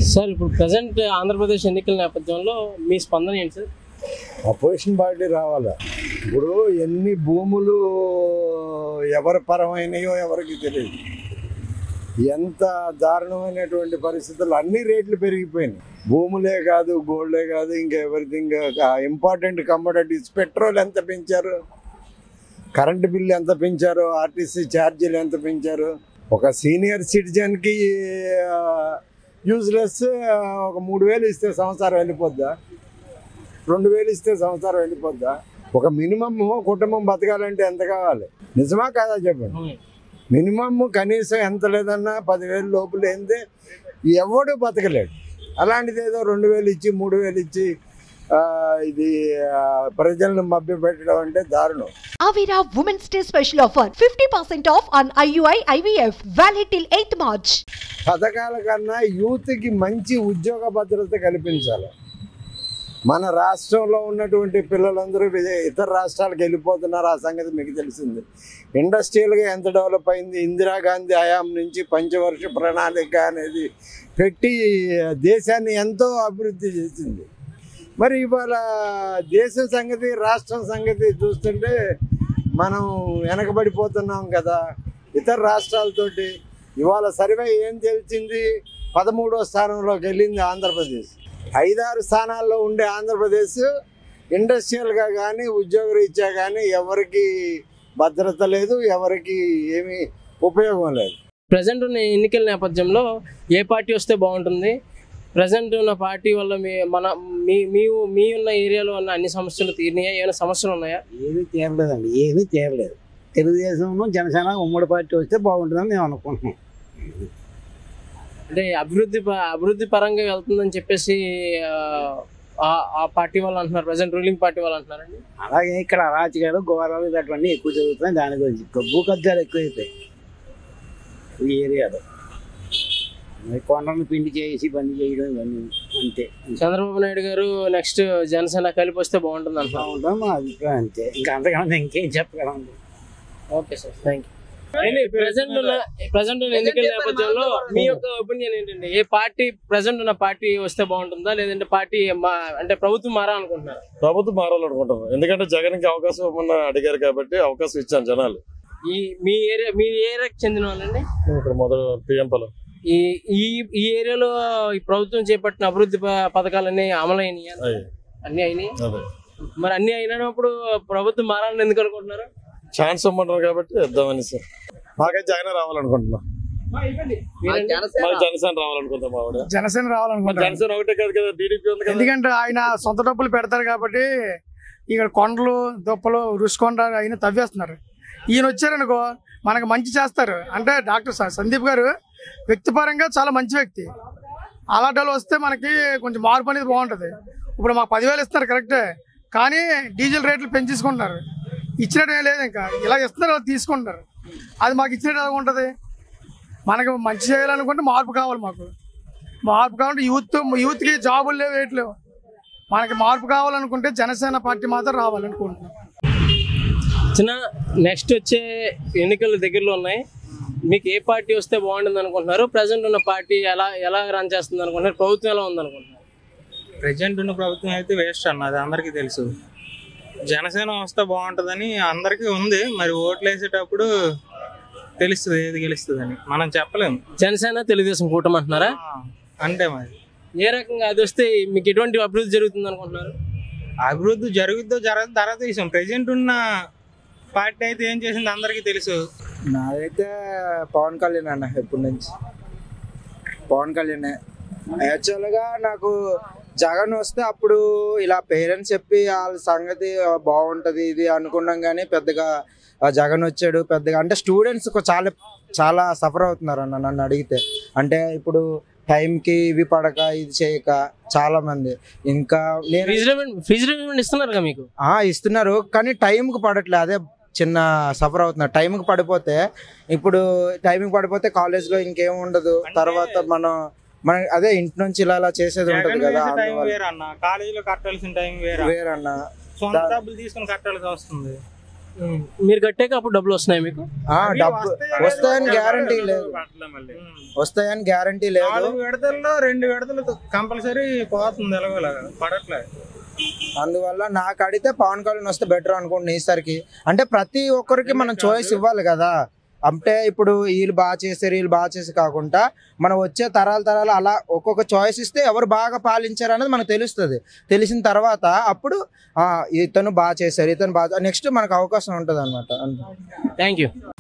Sir ఇప్పుడు present Andhra Pradesh ఎన్నికల నేపథ్యంలో మీ స్పందన ఏంటి సార్ అపోజిషన్ పార్టీ రావాలా ఇప్పుడు ఎన్ని భూములు ఎవరి పరమైనయో ఎవరికి తెలియదు ఎంత దారుణమైనటువంటి పరిస్థితులు అన్ని రేట్లు పెరిగిపోయినాయి భూములే కాదు గోల్డే కాదు ఇంకా ఎవ్రీథింగ్ ఇంపార్టెంట్ కమోడిటీస్ పెట్రోల్ ఎంత పెంచారు కరెంటు బిల్లు ఎంత పెంచారు ఆర్టీసీ ఛార్జీలు ఎంత పెంచారు ఒక సీనియర్ సిటిజన్కి యూజ్లెస్ ఒక మూడు వేలు ఇస్తే సంవత్సరం వెళ్ళిపోద్దా రెండు వేలు ఇస్తే సంవత్సరం వెళ్ళిపోద్దా ఒక మినిమమ్ కుటుంబం బతకాలంటే ఎంత కావాలి నిజమా కాదా చెప్పండి మినిమమ్ కనీసం ఎంత లేదన్నా పదివేలు లోపు లేనిదే ఎవడు బతకలేడు అలాంటిది ఏదో రెండు వేలు ఇచ్చి మూడు వేలు ఇచ్చి ఆ, ఇది ఆ, ప్రజలను మభ్యపెట్టడం అంటే దారుణం Avira Women's Day special offer 50% off on IUI IVF valid till 8th March. పథకాల కన్నా యూత్కి మంచి ఉద్యోగ భద్రత కల్పించాలి మన రాష్ట్రంలో ఉన్నటువంటి పిల్లలందరూ విదే- ఇతర రాష్ట్రాలకు వెళ్ళిపోతున్నారు ఆ సంగతి మీకు తెలిసింది ఇండస్ట్రియల్గా ఎంత డెవలప్ అయింది ఇందిరాగాంధీ హయాం నుంచి పంచవర్ష ప్రణాళిక అనేది పెట్టి దేశాన్ని ఎంతో అభివృద్ధి చేసింది మరి ఇవాళ దేశం సంగతి రాష్ట్రం సంగతి చూస్తుంటే మనం వెనకబడిపోతున్నాం కదా ఇతర రాష్ట్రాలతోటి ఇవాళ సర్వే ఏం తెలిసింది పదమూడో స్థానంలోకి వెళ్ళింది ఆంధ్రప్రదేశ్ ఐదారు స్థానాల్లో ఉండే ఆంధ్రప్రదేశ్ ఇండస్ట్రియల్గా కానీ ఉద్యోగరీత్యా కానీ ఎవరికి భద్రత లేదు ఎవరికి ఏమీ ఉపయోగం లేదు ప్రజెంట్ ఉన్న ఎన్నికల నేపథ్యంలో ఏ పార్టీ వస్తే బాగుంటుంది ప్రజెంట్ ఉన్న పార్టీ వల్ల మీ మన మీ మీ మీ ఉన్న ఏరియాలో ఉన్న అన్ని సమస్యలు తీరినాయా ఏమైనా సమస్యలు ఉన్నాయా ఏమీ తీరలేదండి ఏమీ తీరలేదు తెలుగుదేశం జనసేన ఉమ్మడి పార్టీ వస్తే బాగుంటుందని మేము అనుకుంటున్నాం అంటే అభివృద్ధి ప- అభివృద్ధి పరంగా వెళ్తుందని చెప్పేసి ఆ, ఆ- ఆ పార్టీ వాళ్ళు అంటున్నారు ప్రజెంట్ రూలింగ్ పార్టీ వాళ్ళు అంటున్నారండి అలాగే ఇక్కడ అరాచకాలు ఘోరాలు ఇలాంటివన్నీ ఎక్కువ జరుగుతున్నాయి దాని గురించి భూ కబ్జాలు ఎక్కువైపోయాయి ఈ ఏరియాలో మరి కొండలను పిండి చేసి బండి చేయడం ఇవన్నీ అంతే చంద్రబాబు నాయుడు గారు నెక్స్ట్ జనసేన కలిపి వస్తే బాగుంటుంది అంటున్నారు బాగుంటుంది మా అభిప్రాయం అంతే ఇంకా అంతకన్నా ఇంకేం చెప్పగలం okay sir thank you present ఉన్న ప్రజెంట్ ఉన్న ఎన్నికల నేపథ్యంలో మీ యొక్క ఒపీనియన్ ఏంటండి ఏ పార్టీ ప్రజెంట్ ఉన్న పార్టీ వస్తే బాగుంటుందా లేదంటే పార్టీ మా అంటే ప్రభుత్వం మారాలనుకుంటున్నారా ప్రభుత్వం మారాలనుకుంటున్నాను ఎందుకంటే జగన్కి అవకాశం ఇవ్వమని అడిగారు కాబట్టి అవకాశం ఇచ్చాను జనాలు ఈ మీ ఏరియా మీ ఏరియాకి చెందిన వాళ్ళండి ఇక్కడ మొదలు పిఎంపలో ఈ ఈ ఈ ఏరియాలో ఈ ప్రభుత్వం చేపట్టిన అభివృద్ధి ప- పథకాలన్నీ అమలైనవి అయ్యి అన్ని అయినాయి అదే మరి అన్ని అయినప్పుడు ప్రభుత్వం మారాలని ఎందుకు అనుకుంటున్నారు ఛాన్స్ ఇవ్వమంటారు కాబట్టి ఇద్దామని సార్ మాకైతే జగన్ రావాలనుకుంటున్నా మీరండి? మా జనసేన రావాలనుకుంటాం మా ఆవిడ జనసేన మా రావాలనుకుంటున్నాను జనసేన ఒకటే కాదు కదా టీడీపీ ఉంది కదా ఎందుకంటే ఆయన సొంత డబ్బులు పెడతారు కాబట్టి ఇక్కడ కొండలు దుప్పలు రుషికొండ అయిన తవ్వేస్తున్నారు ఈయన వచ్చారనుకో మనకు మంచి చేస్తారు అంటే డాక్టర్ స- సందీప్ గారు వ్యక్తిపరంగా చాలా మంచి వ్యక్తి అలాంటి వాళ్ళు వస్తే మనకి కొంచెం మార్పు అనేది బాగుంటుంది ఇప్పుడు మాకు పదివేలు ఇస్తున్నారు కరెక్టే కానీ డీజిల్ రేట్లు పెంచేసుకుంటున్నారు ఇచ్చినట్టు ఏం లేదు ఇంకా ఇలా ఇస్తున్నారు వాళ్ళు తీసుకుంటారు అది మాకు ఇచ్చినట్టు ఎలా ఉంటుంది మనకు మంచి చేయాలనుకుంటే మార్పు కావాలి మాకు మార్పు కావాలంటే యూత్ యూత్కి జాబులు లేవు ఏటి లేవు మనకి మార్పు కావాలనుకుంటే జనసేన పార్టీ మాత్రం రావాలనుకుంటున్నాం చిన్న నెక్స్ట్ వచ్చే ఎన్నికలు దగ్గరలో ఉన్నాయి మీకు ఏ పార్టీ వస్తే బాగుంటుంది అనుకుంటున్నారు ప్రజెంట్ ఉన్న పార్టీ ఎలా ఎలా రన్ చేస్తుంది అనుకుంటున్నారు ప్రభుత్వం ఎలా ఉంది అనుకుంటున్నారు ప్రజెంట్ ఉన్న ప్రభుత్వం అయితే వేస్ట్ అన్న అది అందరికీ తెలుసు జనసేన వస్తే బాగుంటుందని అందరికీ ఉంది మరి ఓట్లు వేసేటప్పుడు తెలుస్తుంది ఏది గెలుస్తుందని మనం చెప్పలేము జనసేన తెలుగుదేశం కూటమి అంటున్నారా ఆ, అంటే మరి ఏ రకంగా అది వస్తే మీకు ఎటువంటి అభివృద్ధి జరుగుతుంది అనుకుంటున్నారు అభివృద్ధి జరుగుద్దో జరగదు తర్వాత విషయం ప్రజెంట్ ఉన్న పార్టీ అయితే ఏం చేసింది అందరికీ తెలుసు నాదైతే పవన్ కళ్యాణ్ అన్న ఎప్పటి నుంచి పవన్ కళ్యాణ్ యాక్చువల్గా నాకు జగన్ వస్తే అప్పుడు ఇలా పేరెంట్స్ చెప్పి వాళ్ళ సంగతి బాగుంటుంది ఇది అనుకున్నాం కానీ పెద్దగా ఆ జగన్ వచ్చాడు పెద్దగా అంటే స్టూడెంట్స్ చాలా చాలా సఫర్ అవుతున్నారు అన్న నన్ను అడిగితే అంటే ఇప్పుడు టైంకి ఇవి పడక ఇది చేయక చాలా మంది ఇంకా నేను ఫీజు రిమెంట్ ఫీజు రిమెంట్ ఇస్తున్నారుగా మీకు ఆ, ఇస్తున్నారు కానీ టైంకి పడట్లే అదే చిన్న సఫర్ అవుతున్నారు టైంకి పడిపోతే ఇప్పుడు టైంకి పడిపోతే కాలేజ్లో ఇంకేం ఉండదు తర్వాత మనం మన అదే ఇంటి నుంచి ఇలా ఇలా చేసేది ఉంటుంది జగన్ కదా వేసే టైం అందువల్ల వేరన్న కాలేజీలో కట్టాల్సిన టైం వేరే వేరన్నా సొంత డబ్బులు తీసుకొని కట్టాల్సి వస్తుంది మీరు కట్టాక అప్పుడు డబ్బులు వస్తున్నాయి మీకు ఆ, డబ్బు వస్తాయని గ్యారంటీ లేదు వస్తాయని గ్యారంటీ లేదు నాలుగు విడతల్లో రెండు విడతలు కంపల్సరీ పోతుంది ఎలాగోలాగా పడట్లేదు అందువల్ల నాకు అడిగితే పవన్ కళ్యాణ్ వస్తే బెటర్ అనుకుంటున్నా ఈసారికి అంటే ప్రతి ఒక్కరికి మనం చాయిస్ ఇవ్వాలి కదా అంటే ఇప్పుడు వీళ్ళు బాగా చేశారు వీళ్ళు బాగా చేసి కాకుండా మనం వచ్చే తరాల తరాలు అలా ఒక్కొక్క చాయిస్ ఇస్తే ఎవరు బాగా పాలించారు అనేది మనకు తెలుస్తుంది తెలిసిన తర్వాత అప్పుడు ఆ, ఇతను బాగా చేశారు ఇతను బాగా నెక్స్ట్ మనకు అవకాశం ఉంటుంది అనమాట థ్యాంక్ యూ